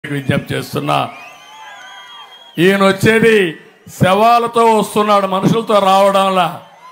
విజ్ఞప్తి చేస్తున్నా ఈయన వచ్చేది శవాలతో వస్తున్నాడు మనుషులతో రావడంలా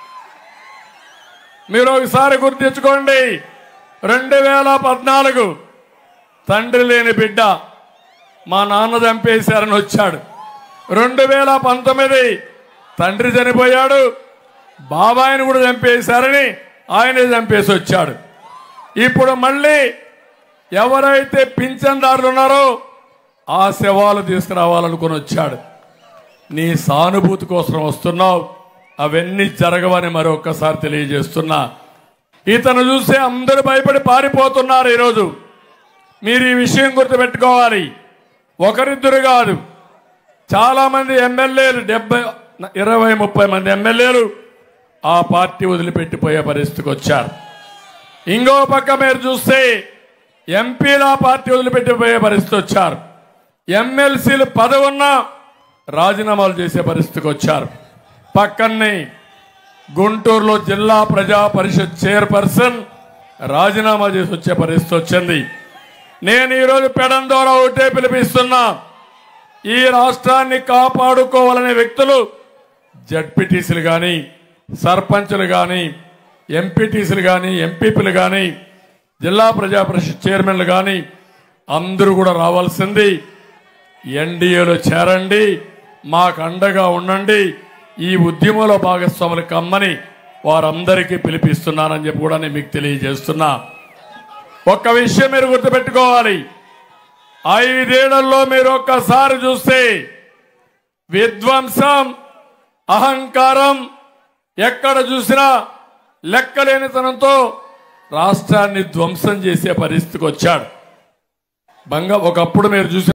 మీరు ఒకసారి గుర్తించుకోండి రెండు వేల పద్నాలుగు తండ్రి లేని బిడ్డ మా నాన్న చంపేశారని వచ్చాడు రెండు వేల పంతొమ్మిది తండ్రి చనిపోయాడు బాబాయిని కూడా చంపేశారని ఆయనే చంపేసి వచ్చాడు ఇప్పుడు మళ్ళీ ఎవరైతే పింఛన్దారులు ఉన్నారో ఆ శవాలు తీసుకురావాలనుకుని వచ్చాడు నీ సానుభూతి కోసం వస్తున్నావు అవన్నీ జరగవని మరొక్కసారి తెలియజేస్తున్నా ఇతను చూసి అందరూ భయపడి పారిపోతున్నారు ఈరోజు మీరు ఈ విషయం గుర్తుపెట్టుకోవాలి ఒకరిద్దరు కాదు చాలా మంది ఎమ్మెల్యేలు డెబ్బై ఇరవై ముప్పై మంది ఎమ్మెల్యేలు ఆ పార్టీ వదిలిపెట్టిపోయే పరిస్థితికి వచ్చారు ఇంకో పక్క మీరు చూస్తే ఎంపీలు ఆ పార్టీ వదిలిపెట్టిపోయే పరిస్థితి వచ్చారు ఎమ్మెల్సీలు పదవున్నా రాజీనామాలు చేసే పరిస్థితికి వచ్చారు పక్కనే గుంటూరులో జిల్లా ప్రజా పరిషత్ చైర్పర్సన్ రాజీనామా చేసి వచ్చే పరిస్థితి వచ్చింది నేను ఈరోజు పెడం ద్వారా ఒకటే పిలిపిస్తున్నా ఈ రాష్ట్రాన్ని కాపాడుకోవాలనే వ్యక్తులు జడ్పీటీసీలు కానీ సర్పంచులు కానీ ఎంపీటీసీలు కానీ ఎంపీపీలు కానీ జిల్లా ప్రజా పరిషత్ చైర్మన్లు కానీ అందరూ కూడా రావాల్సింది ఎన్డీఏలో చేరండి మాకు అండగా ఉండండి ఈ ఉద్యమంలో భాగస్వాములు కమ్మని వారందరికీ పిలిపిస్తున్నానని చెప్పి కూడా నేను మీకు తెలియజేస్తున్నా ఒక్క విషయం మీరు గుర్తుపెట్టుకోవాలి ఐదేళ్లలో మీరు ఒక్కసారి చూస్తే విధ్వంసం అహంకారం ఎక్కడ చూసినా లెక్కలేనితనంతో రాష్ట్రాన్ని ధ్వంసం చేసే పరిస్థితికి వచ్చాడు బంగ ఒకప్పుడు మీరు చూసిన